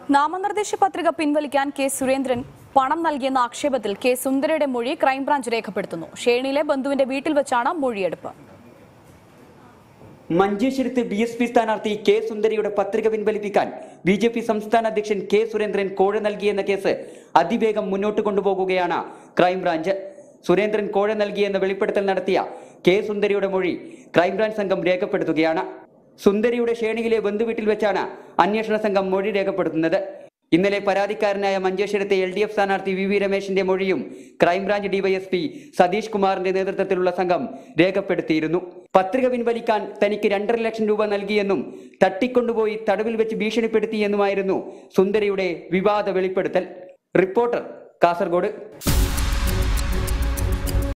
നാമനിർദ്ദേശ പത്രിക പിൻവലിക്കാൻ കെ സുരേന്ദ്രൻ പണം നൽകിയെന്ന ആക്ഷേപത്തിൽ കെ സുന്ദരയുടെ മൊഴി ക്രൈംബ്രാഞ്ച് രേഖപ്പെടുത്തുന്നു ഷേണിയിലെ ബന്ധുവിന്റെ വീട്ടിൽ വെച്ചാണ് മൊഴിയെടുപ്പ് മഞ്ചേശ്വരത്ത് ബി എസ് പി സ്ഥാനാർത്ഥി കെ സുന്ദരിയുടെ പത്രിക പിൻവലിപ്പിക്കാൻ ബി ജെ പി സംസ്ഥാന അധ്യക്ഷൻ കെ സുരേന്ദ്രൻ കോഴ നൽകിയെന്ന കേസ് അതിവേഗം മുന്നോട്ട് കൊണ്ടുപോകുകയാണ് ക്രൈംബ്രാഞ്ച് സുരേന്ദ്രൻ കോഴ നൽകിയെന്ന വെളിപ്പെടുത്തൽ നടത്തിയ കെ സുന്ദരിയുടെ മൊഴി ക്രൈംബ്രാഞ്ച് സംഘം രേഖപ്പെടുത്തുകയാണ് സുന്ദരിയുടെ ഷേണിയിലെ ബന്ധുവീട്ടിൽ വെച്ചാണ് അന്വേഷണ സംഘം മൊഴി രേഖപ്പെടുത്തുന്നത് ഇന്നലെ പരാതിക്കാരനായ മഞ്ചേശ്വരത്തെ എൽ ഡി എഫ് സ്ഥാനാർത്ഥി വി വി രമേശിന്റെ മൊഴിയും ക്രൈംബ്രാഞ്ച് ഡിവൈഎസ്പി സതീഷ് കുമാറിന്റെ നേതൃത്വത്തിലുള്ള സംഘം രേഖപ്പെടുത്തിയിരുന്നു പത്രിക പിൻവലിക്കാൻ തനിക്ക് രണ്ടര ലക്ഷം രൂപ നൽകിയെന്നും തട്ടിക്കൊണ്ടുപോയി തടവിൽ വെച്ച് ഭീഷണിപ്പെടുത്തിയെന്നുമായിരുന്നു സുന്ദരിയുടെ വിവാദ വെളിപ്പെടുത്തൽ റിപ്പോർട്ടർ കാസർഗോഡ്